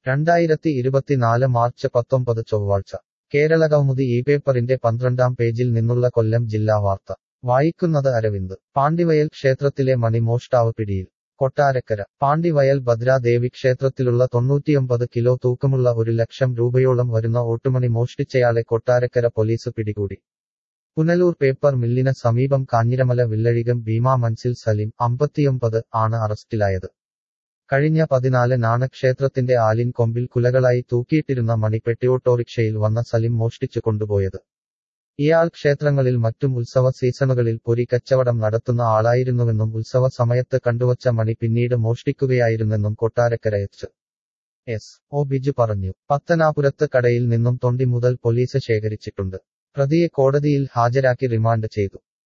രണ്ടായിരത്തി ഇരുപത്തിനാല് മാർച്ച് പത്തൊമ്പത് ചൊവ്വാഴ്ച കേരളകൗമുദി ഈ പേപ്പറിന്റെ പന്ത്രണ്ടാം പേജിൽ നിന്നുള്ള കൊല്ലം ജില്ലാ വാർത്ത വായിക്കുന്നത് അരവിന്ദ് പാണ്ടിവയൽ ക്ഷേത്രത്തിലെ മണി മോഷ്ടാവ് പിടിയിൽ കൊട്ടാരക്കര പാണ്ടിവയൽ ഭദ്രാദേവി ക്ഷേത്രത്തിലുള്ള തൊണ്ണൂറ്റിയൊമ്പത് കിലോ തൂക്കമുള്ള ഒരു ലക്ഷം രൂപയോളം വരുന്ന ഓട്ടുമണി മോഷ്ടിച്ചയാളെ കൊട്ടാരക്കര പോലീസ് പിടികൂടി പുനലൂർ പേപ്പർ മില്ലിന് സമീപം കാഞ്ഞിരമല വില്ലഴികം ഭീമാ മൻസിൽ സലീം അമ്പത്തിയൊമ്പത് ആണ് അറസ്റ്റിലായത് കഴിഞ്ഞ പതിനാലിനാണ് ക്ഷേത്രത്തിന്റെ ആലിൻ കൊമ്പിൽ കുലകളായി തൂക്കിയിട്ടിരുന്ന മണി പെട്ടി ഓട്ടോറിക്ഷയിൽ വന്ന സലിം മോഷ്ടിച്ചു കൊണ്ടുപോയത് ഇയാൾ ക്ഷേത്രങ്ങളിൽ മറ്റും ഉത്സവ സീസണുകളിൽ പൊരി കച്ചവടം നടത്തുന്ന ആളായിരുന്നുവെന്നും ഉത്സവ സമയത്ത് കണ്ടുവച്ച മണി പിന്നീട് മോഷ്ടിക്കുകയായിരുന്നെന്നും Kottarakkara H S O Biju പറഞ്ഞു പത്തനാപുരത്ത് കടയിൽ നിന്നും തൊണ്ടി മുതൽ പോലീസ് ശേഖരിച്ചിട്ടുണ്ട് പ്രതിയെ കോടതിയിൽ ഹാജരാക്കി റിമാൻഡ് ചെയ്തു